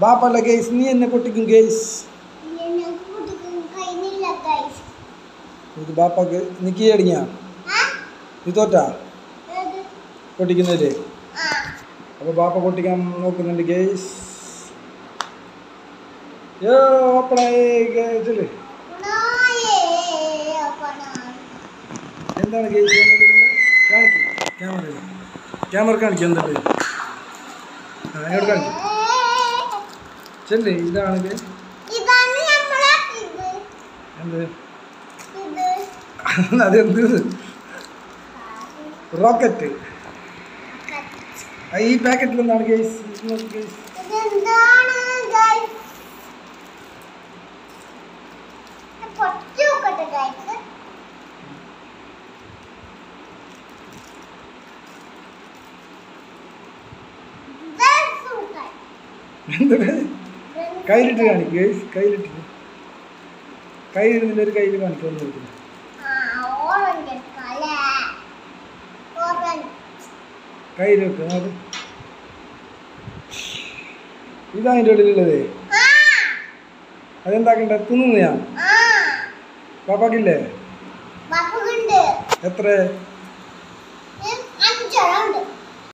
ബാപ്പല്ല guys നീ എന്നെ പൊട്ടിക്കും ഗേസ് ഞങ്ങൾക്ക് കുട്ടിക്കും കഴിഞ്ഞില്ല ഗൈസ് ഇത് ബാപ്പക്ക് നിക്കി അടിഞ്ഞാ ആ നീ തോറ്റാ ഏത് പൊട്ടിക്കുന്നതില് ആ അപ്പോൾ ബാപ്പ പൊട്ടിക്കാൻ നോക്കുന്നുണ്ട് ഗേസ് യോ ഓപ്പണേ ഗേസില് ഉണായേ അപ്പനാണ് എന്താണ് ഗേസ് കാണിക്കും ക്യാമറ ക്യാമറ കാണിക്കും എന്തുണ്ട് ആ ഇങ്ങോട്ട് കാണിക്കും ചെല്ലേ ഇതാണ് ഗേസ് ഇതാണ് നമ്മളെ ഇത് എന്ത് ഇത് അതെന്ത് റോക്കറ്റ് ഈ പാക്കറ്റിൽ എന്താണ് ഗേസ് നോക്ക് ഗേസ് ഇതെന്താണ് ഗൈസ് പൊട്ടി നോക്കട്ടെ ഗൈസ് എന്താണ് കയ്യിലിട്ട് കാണിക്കും ഗേസ് കയ്യിലിട്ട് കയ്യിലിരുന്നില്ല ഒരു കയ്യിൽ കാണിക്കും ഒന്ന് നോക്കുന്നു ഓറഞ്ച് കല ഓറഞ്ച് കയ്യിൽ വെക്കുക നോക്ക് ഇതാ അതിൻ്റെ ഉള്ളിലുള്ളത് ആ അതെന്താക്കണ്ട തിന്നുന്ന ഞാൻ ആ പാപ്പാക്കില്ലേ ബാപ്പുണ്ട് എത്ര